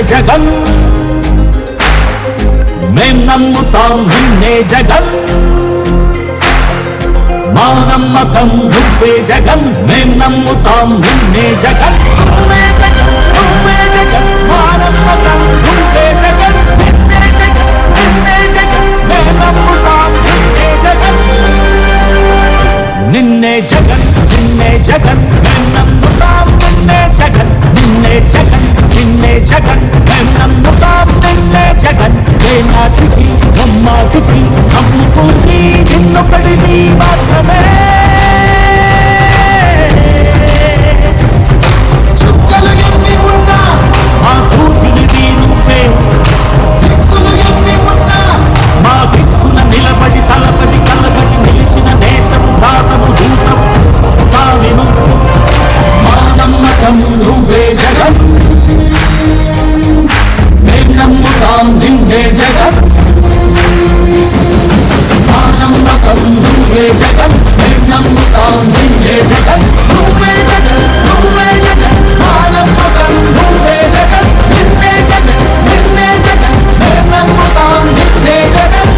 జగన్ మేం నమ్ముతాం నిన్నే జగన్ మా నమ్మకం నువ్వే జగన్ మేం నమ్ముతాం నిన్నే జగన్ నువ్వే జగన్ నువ్వే జగన్ మా నమ్మకం నువ్వే జగన్ నిన్నే జగన్ నిన్నే జగన్ మేం నమ్ముతాం నిన్నే జగన్ నిన్నే జగన్ నిన్నే జగన్ మేం నమ్ముతాం నిన్నే జగన్ నిన్నే జగన్ నిన్నే జగన్ మేం నమ్ముతాం నిన్నే జగన్ ఏ నాటికి నమ్మాటికి నమ్ముకుంది నిన్నొకడిని మాత్రమే చుక్కలు ఎన్ని ఉన్నా మా కూతురిది నువ్వే దిక్కులు ఎన్ని ఉన్నా మా దిక్కున నిలబడి తలబడి కలబడి నిలిచిన నేతవు దాతవు దూతవు స్వామి నువ్వు మా నమ్మకం నువ్వే జగన్ మేం నమ్ముతాం నిన్నే జగన్ మా నమ్మకం నువ్వే జగన్ మేం నమ్ముతాం నిన్నే జగన్ నువ్వే జగన్ నువ్వే జగన్ మా నమ్మకం నువ్వే జగన్ నిన్నే జగన్ నిన్నే జగన్ మేం నమ్ముతాం నిన్నే జగన్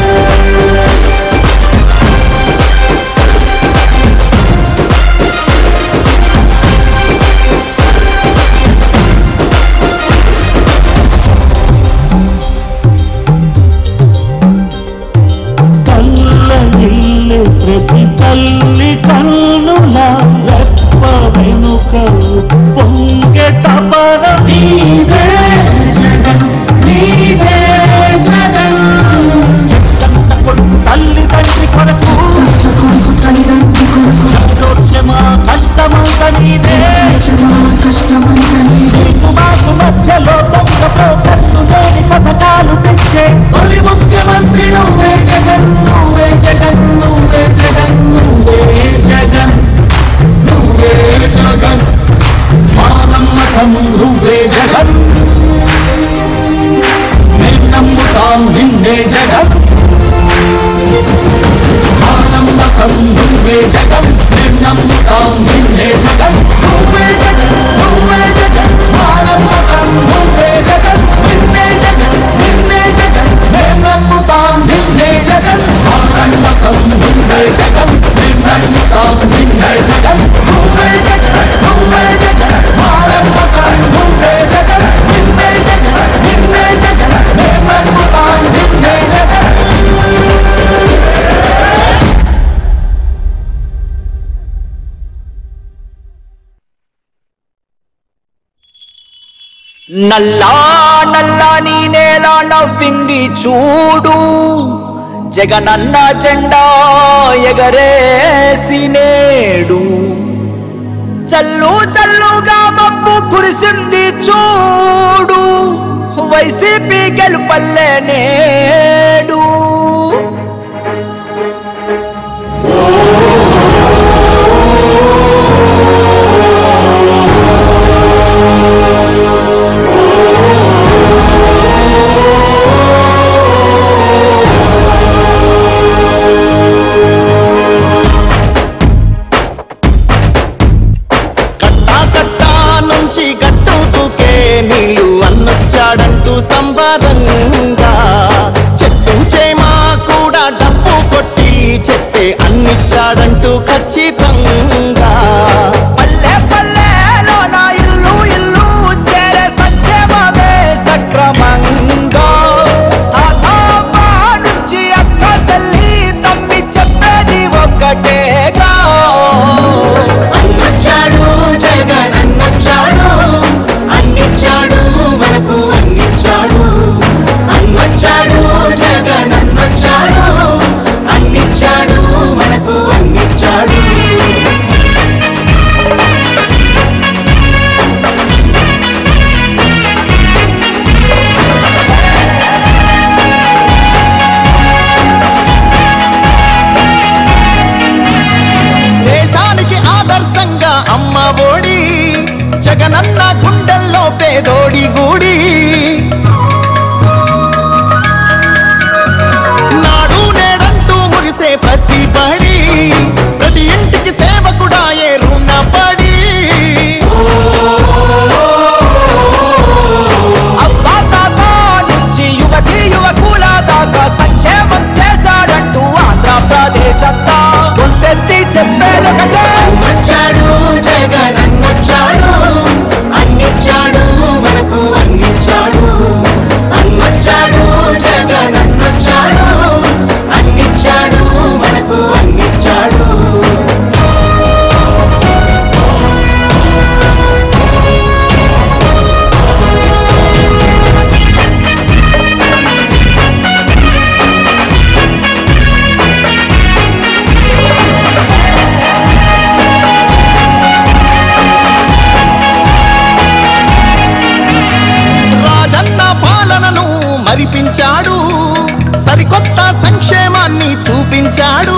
కళ్ళ ఇల్లు ప్రతి తల్లి కన్నుల రెప్ప వెనుక పొంగె తపన నీదే జగన్ నీదే జగన్ ఎంతంత కొడుకు తల్లి తండ్రి కొరకు ఎంత కొడుకు తల్లిదండ్రి కొడుకు సంతోషమా కష్టమంత నీదే జమా కష్టమంత నీదే నీకు మాకు మధ్యలో దొంగ ప్రోకర్లు లేని పథకాలు తెచ్చే తొలి ముఖ్యమంత్రి నువ్వే జగన్ నువ్వే జగన్ నువ్వే జగన్ నువ్వే జగన్ నువ్వే జగన్ మా నమ్మకం నువ్వే జగన్ మేం నమ్ముతాం నిన్నే జగన్ మా నమ్మకం నువ్వే జగన్ మేం నమ్ముతాం నిన్నే జగన్ నువ్వే జగన్ నువ్వే జగన్ మా నమ్మకం నువ్వే జగన్ నిన్నే జగన్ నిన్నే జగన్ మేం నమ్ముతాం నిన్నే జగన్ మా నమ్మకం నువ్వే జగన్ మేం నమ్ముతాం నిన్నే జగన్ నువ్వే జగన్ నువ్వే జగన్ మా నమ్మకం నువ్వే జగన్ నిన్నే జగన్ నిన్నే జగన్ మేం నమ్ముతాం నిన్నే జగన్ నల్లా నల్లాని నేల నవ్వింది చూడు జగనన్న జెండా ఎగరేసి నేడు చల్లు చల్లుగా మబ్బు కురిసింది చూడు వైసీపీ గెలుపల్లె నేడు కట్టా కట్టా నుంచి గట్టు దూకే నీళ్ళు అన్నొచ్చాడంటూ సంబరంగా చెట్టు చేమా కూడా డప్పు కొట్టి చెట్టే అన్నిచ్చాడంటూ ఖచ్చితంగా పల్లె పల్లెలో నా ఇల్లు ఇల్లు చేరే సంక్షేమమే సక్రమంగా తాతాపా నుంచి అక్క చెల్లి తమ్మి చెప్పేది ఒక్కటేగా అన్నొచ్చాడు జగన్ అన్నొచ్చాడు అన్నిచ్చాడు మనకు అన్నిచ్చాడు అన్నొచ్చాడు జగన్ అన్నొచ్చాడు అన్నిచ్చాడు మనకు అన్నిచ్చాడు దేశానికి ఆదర్శంగా అమ్మ ఓడి జగనన్న గుండెల్లో పేదోడి గూడి నాడు నేడంటూ మురిసే ప్రతి బడి ప్రతి ఇంటికి సేవకుడా ఏ రుణపడి మరిపించాడు సరికొత్త సంక్షేమాన్ని చూపించాడు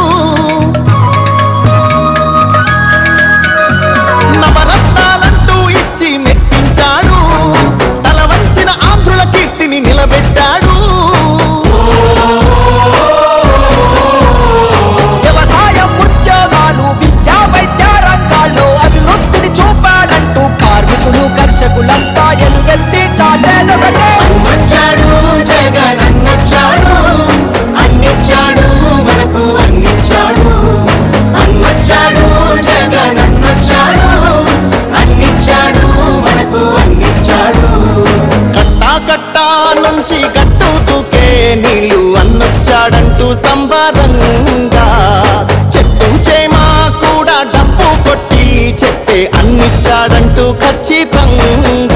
నవరత్నాలంటూ ఇచ్చి మెప్పించాడు తల వంచిన ఆంధ్రుల కీర్తిని నిలబెట్టాడు వ్యవసాయం ఉద్యోగాలు విద్యా వైద్య రంగాల్లో అభివృద్ధిని చూపాడంటూ కార్మికులు కర్షకులంతా ఎలుగెత్తి చాటేదొకటే వచ్చాడు జగన్ అన్నొచ్చాడు అన్నిచ్చాడు మనకు అన్నిచ్చాడు అన్నొచ్చాడు జగన్ అన్నొచ్చాడు అన్నిచ్చాడు మనకు అన్నిచ్చాడు కట్టా కట్టా నుంచి గట్టు దూకే నీళ్లు అన్నొచ్చాడంటూ సంబారంగా చెట్టు చేమా కూడా డబ్బు కొట్టి చెప్పే అన్నిచ్చాడంటూ ఖచ్చితంగా